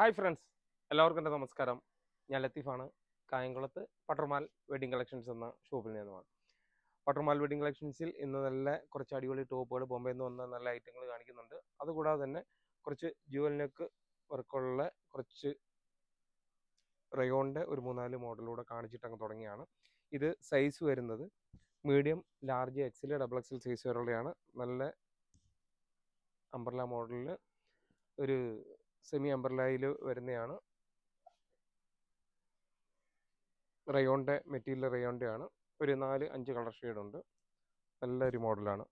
hi friends എല്ലാവർക്കും എൻ്റെ നമസ്കാരം ഞാൻ ലത്തീഫാണ് കായംകുളത്ത് പട്ടർമാൽ വെഡിങ് കളക്ഷൻസ് എന്ന ഷോപ്പിൽ നിന്നുമാണ് പട്ടർമാൽ വെഡിങ് കളക്ഷൻസിൽ ഇന്ന് നല്ല കുറച്ച് അടിപൊളി ടോപ്പുകൾ ബോംബെയിൽ നിന്ന് വന്ന നല്ല ഐറ്റങ്ങൾ കാണിക്കുന്നുണ്ട് അതുകൂടാതെ തന്നെ കുറച്ച് ജുവൽ നെക്ക് വർക്കുള്ള കുറച്ച് റയോണിൻ്റെ ഒരു മൂന്നാല് മോഡലൂടെ കാണിച്ചിട്ട് അങ്ങ് തുടങ്ങിയാണ് ഇത് സൈസ് വരുന്നത് medium large X L double X L size വരെയുള്ളതാണ് നല്ല അംബർല മോഡലിൽ ഒരു സെമി അംബർലയിൽ വരുന്നതാണ് റയോണിൻ്റെ മെറ്റീരിയൽ റയോണിൻ്റെ ആണ് ഒരു നാല് അഞ്ച് കളർ ഷെയ്ഡ് ഉണ്ട് നല്ലൊരു മോഡലാണ്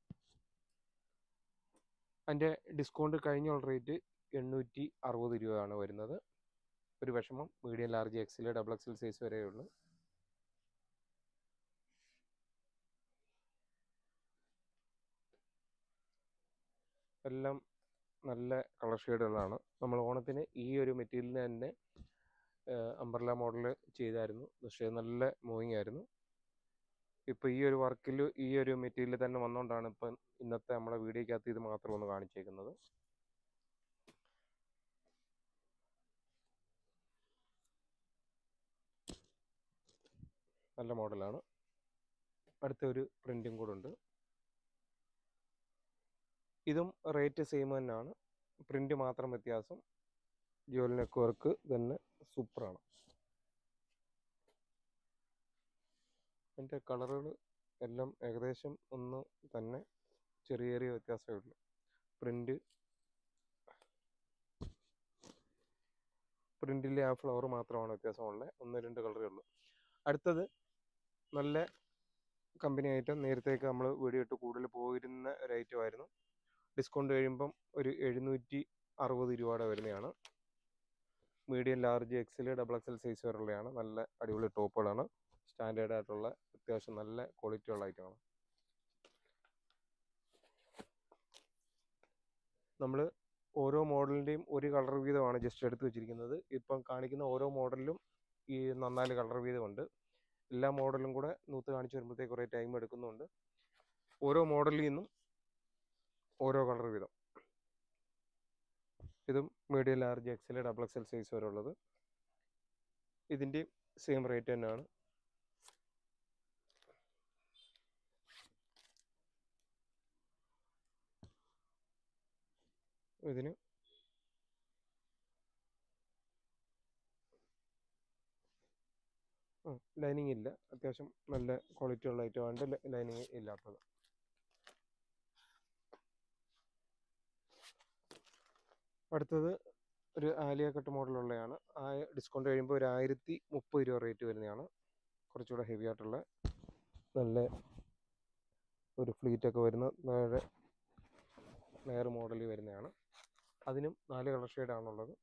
അതിൻ്റെ ഡിസ്കൗണ്ട് കഴിഞ്ഞുള്ള റേറ്റ് എണ്ണൂറ്റി അറുപത് രൂപയാണ് വരുന്നത് ഒരു വിഷമം medium large X L double X L size വരെയുള്ളൂ എല്ലാം നല്ല കളർ ഷെയ്ഡുകളാണ് നമ്മൾ ഓണത്തിന് ഈ ഒരു മെറ്റീരിയലിന് തന്നെ അംബർല മോഡൽ ചെയ്തായിരുന്നു പക്ഷേ നല്ല മൂവിങ് ആയിരുന്നു ഇപ്പോൾ ഈ ഒരു വർക്കിൽ ഈ ഒരു മെറ്റീരിയൽ തന്നെ വന്നുകൊണ്ടാണ് ഇപ്പം ഇന്നത്തെ നമ്മുടെ വീഡിയോക്കകത്ത് ഇത് മാത്രം ഒന്ന് കാണിച്ചേക്കുന്നത് നല്ല മോഡലാണ് അടുത്ത ഒരു പ്രിൻറ്റും കൂടെ ഉണ്ട് ഇതും റേറ്റ് സെയിം തന്നെയാണ് പ്രിൻ്റ് മാത്രം വ്യത്യാസം ജുവൽ നെക്ക് വർക്ക് തന്നെ സൂപ്പറാണ് അതിൻ്റെ കളറുകൾ എല്ലാം ഏകദേശം ഒന്ന് തന്നെ ചെറിയ ചെറിയ വ്യത്യാസമേ ഉള്ളൂ പ്രിൻ്റ് പ്രിൻറ്റിലെ ആ ഫ്ലവർ മാത്രമാണ് വ്യത്യാസമുള്ളത് ഒന്ന് രണ്ട് കളറേ ഉള്ളൂ അടുത്തത് നല്ല കമ്പനി ഐറ്റം നേരത്തേക്ക് നമ്മൾ വീഡിയോ ഇട്ട് കൂടുതൽ പോയിരുന്ന ഒരു ഐറ്റം ആയിരുന്നു ഡിസ്കൗണ്ട് കഴിയുമ്പം ഒരു എഴുന്നൂറ്റി അറുപത് രൂപയുടെ വരുന്നതാണ് medium large X L double X L size വരെയുള്ളതാണ് നല്ല അടിപൊളി ടോപ്പുകളാണ് സ്റ്റാൻഡേർഡ് ആയിട്ടുള്ള അത്യാവശ്യം നല്ല ക്വാളിറ്റി ഉള്ള ഐറ്റമാണ് നമ്മൾ ഓരോ മോഡലിൻ്റെയും ഒരു കളർ വീതമാണ് ജസ്റ്റ് എടുത്ത് വെച്ചിരിക്കുന്നത് ഇപ്പം കാണിക്കുന്ന ഓരോ മോഡലിലും ഈ നന്നാല് കളർ വീതമുണ്ട് എല്ലാ മോഡലും കൂടെ നൂത്ത് കാണിച്ച് വരുമ്പോഴത്തേക്ക് കുറേ ടൈം എടുക്കുന്നുണ്ട് ഓരോ മോഡലിൽ നിന്നും ഓരോ കളർ വീതം ഇതും medium large X L double X L size വരെ ഉള്ളത് ഇതിൻ്റെയും സെയിം റേറ്റ് തന്നെയാണ് ഇതിന് ലൈനിങ് ഇല്ല അത്യാവശ്യം നല്ല ക്വാളിറ്റി ഉള്ള ഐറ്റമാണ് ലൈനിങ് ഇല്ലാത്തത് അടുത്തത് ഒരു ആലിയ കട്ട് മോഡലുള്ളതാണ് ആ ഡിസ്കൗണ്ട് കഴിയുമ്പോൾ ഒരു ആയിരത്തി മുപ്പത് രൂപ റേറ്റ് വരുന്നതാണ് കുറച്ചുകൂടെ ഹെവി ആയിട്ടുള്ള നല്ല ഒരു ഫ്ലീറ്റൊക്കെ വരുന്ന നേരെ ലെയർ മോഡലിൽ വരുന്നതാണ് അതിനും നാല് കളർ ഷെയ്ഡാണുള്ളത്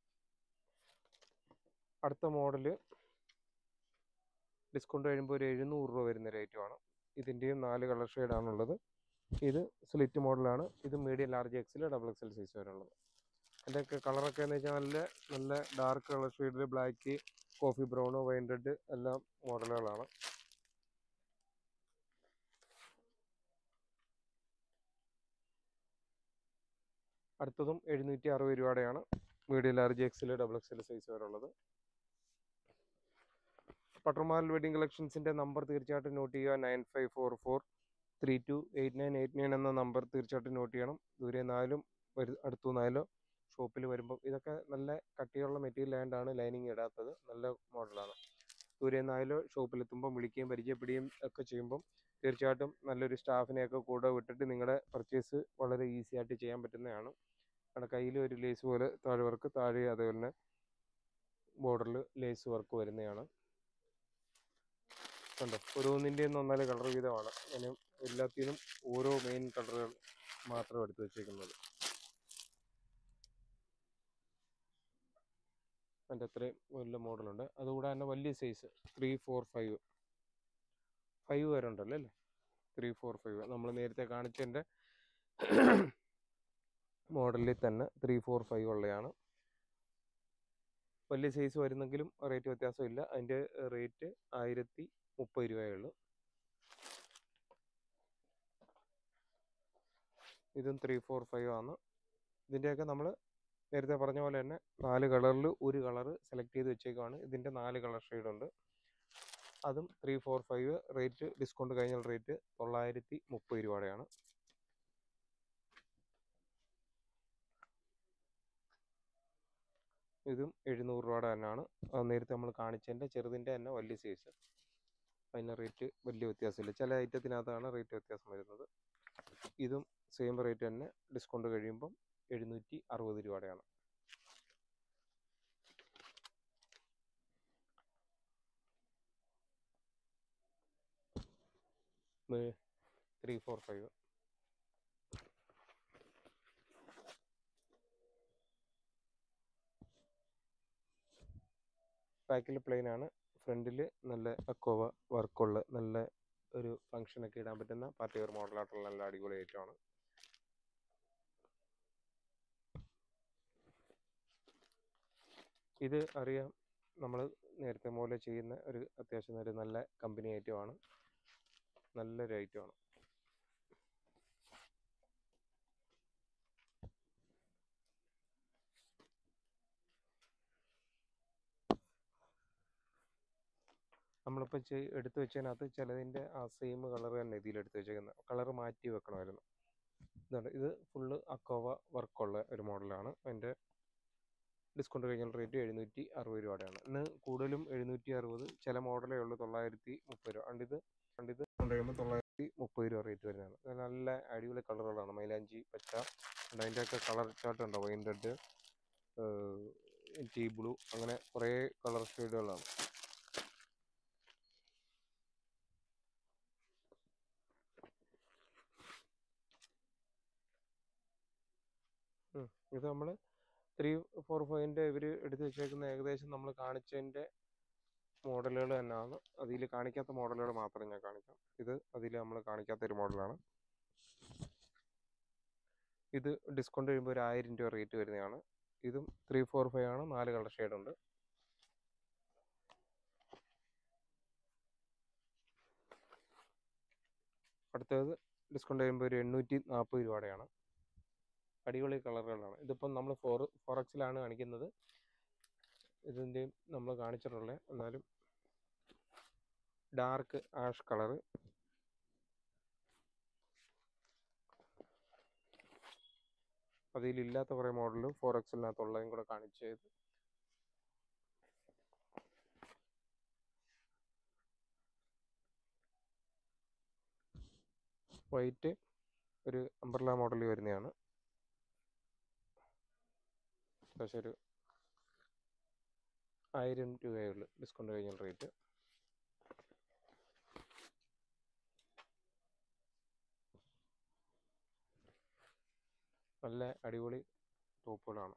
അടുത്ത മോഡല് ഡിസ്കൗണ്ട് കഴിയുമ്പോൾ ഒരു എഴുന്നൂറ് രൂപ വരുന്ന റേറ്റുമാണ് ഇതിൻ്റെയും നാല് കളർ ഷെയ്ഡാണുള്ളത് ഇത് സ്ലിറ്റ് മോഡലാണ് ഇത് medium large X L double X L size വരെയുള്ളത് അതിൻ്റെയൊക്കെ കളറൊക്കെ എന്ന് വെച്ചാൽ നല്ല നല്ല ഡാർക്ക് കളർ ഷെയ്ഡിൽ black coffee brown wine red എല്ലാം മോഡലുകളാണ് അടുത്തതും എഴുന്നൂറ്റി അറുപത് രൂപയുടെയാണ് medium large X L double X L size വരെ ഉള്ളത് പട്ടർമാൽ വെഡിങ് കളക്ഷൻസിൻ്റെ നമ്പർ തീർച്ചയായിട്ടും നോട്ട് ചെയ്യുക nine five four four three two eight nine eight nine എന്ന നമ്പർ തീർച്ചയായിട്ടും നോട്ട് ചെയ്യണം ദൂരെ നാലും വരു അടുത്തു നാലോ ഷോപ്പിൽ വരുമ്പോൾ ഇതൊക്കെ നല്ല കട്ടിയുള്ള മെറ്റീരിയൽ ആയതുകൊണ്ടാണ് ലൈനിങ് ഇടാത്തത് നല്ല മോഡലാണ് ദൂരെ നാലോ ഷോപ്പിലെത്തുമ്പോൾ വിളിക്കുകയും പരിചയപ്പെടുകയും ഒക്കെ ചെയ്യുമ്പം തീർച്ചയായിട്ടും നല്ലൊരു സ്റ്റാഫിനെയൊക്കെ കൂടെ വിട്ടിട്ട് നിങ്ങളുടെ പർച്ചേസ് വളരെ ഈസി ആയിട്ട് ചെയ്യാൻ പറ്റുന്നതാണ് നമ്മുടെ കയ്യിൽ ഒരു ലേസ് പോലെ താഴെ വർക്ക് താഴെ അതുപോലെ തന്നെ ബോർഡറിൽ ലേസ് വർക്ക് വരുന്നതാണ് കണ്ടോ ഓരോന്നിൻ്റെയും ഒന്നാല് കളർ വീതമാണ് അങ്ങനെ എല്ലാത്തിനും ഓരോ മെയിൻ കളറുകൾ മാത്രം എടുത്ത് വെച്ചേക്കുന്നത് അതിൻ്റെ അത്രയും വലിയ മോഡലുണ്ട് അതുകൂടാതെ തന്നെ വലിയ size three four five five വരെ ഉണ്ടല്ലോ അല്ലേ ത്രീ ഫോർ ഫൈവ് നമ്മൾ നേരത്തെ കാണിച്ചതിൻ്റെ മോഡലിൽ തന്നെ ത്രീ ഫോർ ഫൈവ് ഉള്ളതാണ് വലിയ സൈസ് വരുന്നെങ്കിലും റേറ്റ് വ്യത്യാസമില്ല അതിൻ്റെ റേറ്റ് ആയിരത്തി മുപ്പത് രൂപയേ ഉള്ളൂ ഇതും ത്രീ ഫോർ ഫൈവ് ആണ് ഇതിൻ്റെയൊക്കെ നമ്മൾ നേരത്തെ പറഞ്ഞ പോലെ തന്നെ നാല് കളറിൽ ഒരു കളറ് സെലക്ട് ചെയ്ത് വെച്ചേക്കുവാണ് ഇതിൻ്റെ നാല് കളർ ഷെയ്ഡ് ഉണ്ട് അതും three four five rate discount കഴിഞ്ഞ റേറ്റ് തൊള്ളായിരത്തി മുപ്പത് രൂപയുടെയാണ് ഇതും എഴുന്നൂറ് രൂപയുടെ തന്നെയാണ് അത് നേരത്തെ നമ്മൾ കാണിച്ചതിൻ്റെ ചെറുതിൻ്റെ തന്നെ വലിയ സൈസ് അതിന് റേറ്റ് വലിയ വ്യത്യാസമില്ല ചില ഐറ്റത്തിനകത്താണ് റേറ്റ് വ്യത്യാസം വരുന്നത് ഇതും സെയിം റേറ്റ് തന്നെ ഡിസ്കൗണ്ട് കഴിയുമ്പം എഴുന്നൂറ്റി അറുപത് രൂപയുടെയാണ് ത്രീ ഫോർ ഫൈവ് ബാക്കിൽ പ്ലെയിൻ ആണ് ഫ്രണ്ടിൽ നല്ല അക്കോവ വർക്കുള്ള നല്ല ഒരു ഫംഗ്ഷനൊക്കെ ഇടാൻ പറ്റുന്ന പാർട്ടി വെയർ മോഡലായിട്ടുള്ള നല്ല അടിപൊളി ഐറ്റമാണ് ഇത് അറിയാം നമ്മൾ നേരത്തെ പോലെ ചെയ്യുന്ന ഒരു അത്യാവശ്യം ഒരു നല്ല കമ്പനി ഐറ്റമാണ് നല്ലൊരു ഐറ്റമാണ് നമ്മളിപ്പോൾ ചെയ് എടുത്ത് വെച്ചതിനകത്ത് ചിലതിൻ്റെ ആ സെയിം കളർ തന്നെ ഇതിൽ എടുത്ത് വെച്ചേക്കുന്നത് കളർ മാറ്റി വെക്കണമായിരുന്നു ഇതുണ്ട് ഇത് ഫുള്ള് അക്കോവ വർക്കുള്ള ഒരു മോഡലാണ് അതിൻ്റെ ഡിസ്കൗണ്ട് കഴിഞ്ഞ റേറ്റ് എഴുന്നൂറ്റി അറുപത് രൂപയുടെയാണ് ഇന്ന് കൂടുതലും എഴുന്നൂറ്റി അറുപത് ചില മോഡലേ ഉള്ളൂ തൊള്ളായിരത്തി മുപ്പത് രൂപ അണ്ടിത് അണ്ടിത് കഴിയുമ്പോൾ തൊള്ളായിരത്തി മുപ്പത് രൂപ റേറ്റ് വരുന്നതാണ് ഇത് നല്ല അടിപൊളി കളറുകളാണ് മൈലാഞ്ചി പച്ച അതിൻ്റെയൊക്കെ കളർ ചാർട്ട് ഉണ്ടോ വൈൻ റെഡ് ടീ ബ്ലൂ അങ്ങനെ കുറേ കളർ ഷെയ്ഡുകളാണ് ഇത് നമ്മൾ ത്രീ ഫോർ ഫൈവിൻ്റെ ഇവർ എടുത്ത് വെച്ചേക്കുന്ന ഏകദേശം നമ്മൾ കാണിച്ചതിൻ്റെ മോഡലുകൾ തന്നെയാണ് അതിൽ കാണിക്കാത്ത മോഡലുകൾ മാത്രം ഞാൻ കാണിക്കാം ഇത് അതിൽ നമ്മൾ കാണിക്കാത്ത ഒരു മോഡലാണ് ഇത് ഡിസ്കൗണ്ട് കഴിയുമ്പോൾ ഒരു ആയിരം രൂപ റേറ്റ് വരുന്നതാണ് ഇതും ത്രീ ഫോർ ഫൈവ് ആണ് നാല് കളർ ഷെയ്ഡ് ഉണ്ട് അടുത്തത് ഡിസ്കൗണ്ട് കഴിയുമ്പോൾ ഒരു എണ്ണൂറ്റി നാൽപ്പത് രൂപയുടെയാണ് അടിപൊളി കളറുകളാണ് ഇതിപ്പം നമ്മൾ ഫോർ ഫോർ എക്സിലാണ് കാണിക്കുന്നത് ഇതിൻ്റെയും നമ്മൾ കാണിച്ചിട്ടുള്ളത് എന്നാലും ഡാർക്ക് ആഷ് കളറ് അതിലില്ലാത്ത കുറേ മോഡൽ ഫോർ എക്സിനകത്തുള്ളതും കൂടെ കാണിച്ചത് വൈറ്റ് ഒരു അംബ്രല മോഡൽ വരുന്നതാണ് ഏകദേശം ഒരു ആയിരം രൂപയേ ഉള്ളൂ ഡിസ്കൗണ്ട് കഴിഞ്ഞ റേറ്റ് നല്ല അടിപൊളി ടോപ്പുകളാണ്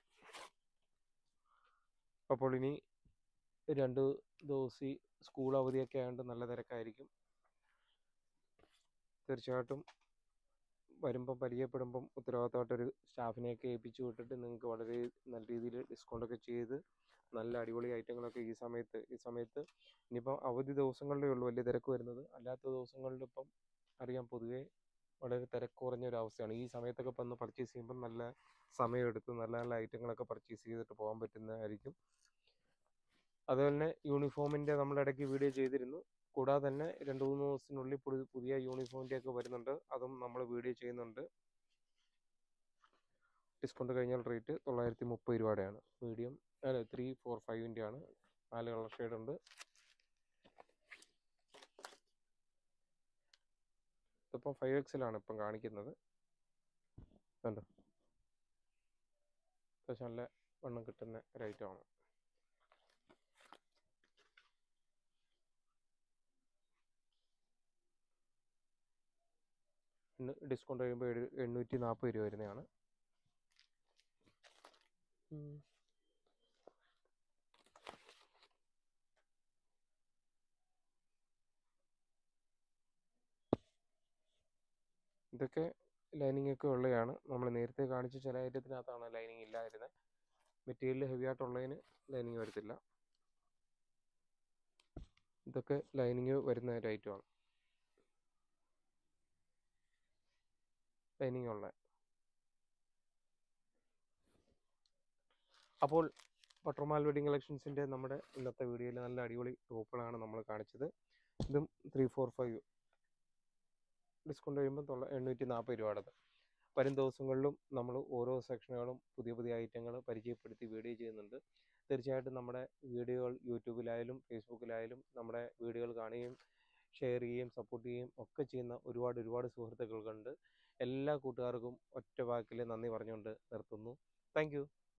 അപ്പോൾ ഇനി രണ്ട് ദിവസം ഈ സ്കൂൾ അവധിയൊക്കെ ആയതുകൊണ്ട് നല്ല തിരക്കായിരിക്കും തീർച്ചയായിട്ടും വരുമ്പം പരിചയപ്പെടുമ്പം ഉത്തരവാദിത്തമായിട്ടൊരു സ്റ്റാഫിനെയൊക്കെ ഏൽപ്പിച്ച് വിട്ടിട്ട് നിങ്ങൾക്ക് വളരെ നല്ല രീതിയിൽ ഡിസ്കൗണ്ടൊക്കെ ചെയ്ത് നല്ല അടിപൊളി ഐറ്റങ്ങളൊക്കെ ഈ സമയത്ത് ഈ സമയത്ത് ഇനിയിപ്പം അവധി ദിവസങ്ങളിലേ ഉള്ളൂ വലിയ തിരക്ക് വരുന്നത് അല്ലാത്ത ദിവസങ്ങളിൽ ഇപ്പം അറിയാം പൊതുവേ വളരെ തിരക്ക് കുറഞ്ഞ ഒരു അവസ്ഥയാണ് ഈ സമയത്തൊക്കെ വന്ന് പർച്ചേസ് ചെയ്യുമ്പം നല്ല സമയമെടുത്ത് നല്ല നല്ല ഐറ്റങ്ങളൊക്കെ പർച്ചേസ് ചെയ്തിട്ട് പോകാൻ പറ്റുന്നതായിരിക്കും അതുപോലെ തന്നെ യൂണിഫോമിൻ്റെ നമ്മൾ ഇടയ്ക്ക് വീഡിയോ ചെയ്തിരുന്നു കൂടാതെ തന്നെ രണ്ട് മൂന്ന് ദിവസത്തിനുള്ളിൽ പുതിയ പുതിയ യൂണിഫോമിൻ്റെ ഒക്കെ വരുന്നുണ്ട് അതും നമ്മൾ വീഡിയോ ചെയ്യുന്നുണ്ട് ഡിസ്കൗണ്ട് കഴിഞ്ഞാൽ റേറ്റ് തൊള്ളായിരത്തി മുപ്പത് രൂപയുടെയാണ് മീഡിയം അല്ല ത്രീ ഫോർ ഫൈവിൻ്റെ ആണ് നാല് കളർ ഷെയ്ഡ് ഉണ്ട് ഇതിപ്പം ഫൈവ് എക്സിലാണ് ഇപ്പം കാണിക്കുന്നത് കണ്ടോ അത്യാവശ്യം നല്ല വണ്ണം കിട്ടുന്ന ഒരു ഐറ്റമാണ് ഡിസ്കൗണ്ട് കഴിയുമ്പോൾ എഴു എണ്ണൂറ്റി നാൽപ്പത് രൂപ വരുന്നതാണ് ഇതൊക്കെ ലൈനിങ് ഒക്കെ ഉള്ളതാണ് നമ്മൾ നേരത്തെ കാണിച്ച ചില ഐറ്റത്തിനകത്താണ് ലൈനിങ് ഇല്ലാതിരുന്നത് മെറ്റീരിയൽ ഹെവി ആയിട്ടുള്ളതിന് ലൈനിങ് വരത്തില്ല ഇതൊക്കെ ലൈനിങ് വരുന്ന ഒരു ഐറ്റമാണ് ലൈനിങ് ഉള്ള അപ്പോൾ പട്രമാൽ വെഡിങ് കളക്ഷൻസിൻ്റെ നമ്മുടെ ഇന്നത്തെ വീഡിയോയിൽ നല്ല അടിപൊളി ടോപ്പുകളാണ് നമ്മൾ കാണിച്ചത് ഇതും ത്രീ ഫോർ ഫൈവ് ഡിസ്കൗണ്ട് കഴിയുമ്പോൾ തൊള്ള എണ്ണൂറ്റി നാൽപ്പത് രൂപയുടേത് വരും ദിവസങ്ങളിലും നമ്മൾ ഓരോ സെക്ഷനുകളും പുതിയ പുതിയ ഐറ്റങ്ങൾ പരിചയപ്പെടുത്തി വീഡിയോ ചെയ്യുന്നുണ്ട് തീർച്ചയായിട്ടും നമ്മുടെ വീഡിയോകൾ യൂട്യൂബിലായാലും ഫേസ്ബുക്കിലായാലും നമ്മുടെ വീഡിയോകൾ കാണുകയും ഷെയർ ചെയ്യുകയും സപ്പോർട്ട് ചെയ്യുകയും ഒക്കെ ചെയ്യുന്ന ഒരുപാട് ഒരുപാട് സുഹൃത്തുക്കൾക്കുണ്ട് എല്ലാ കൂട്ടുകാർക്കും ഒറ്റ വാക്കിൽ നന്ദി പറഞ്ഞുകൊണ്ട് നിർത്തുന്നു താങ്ക്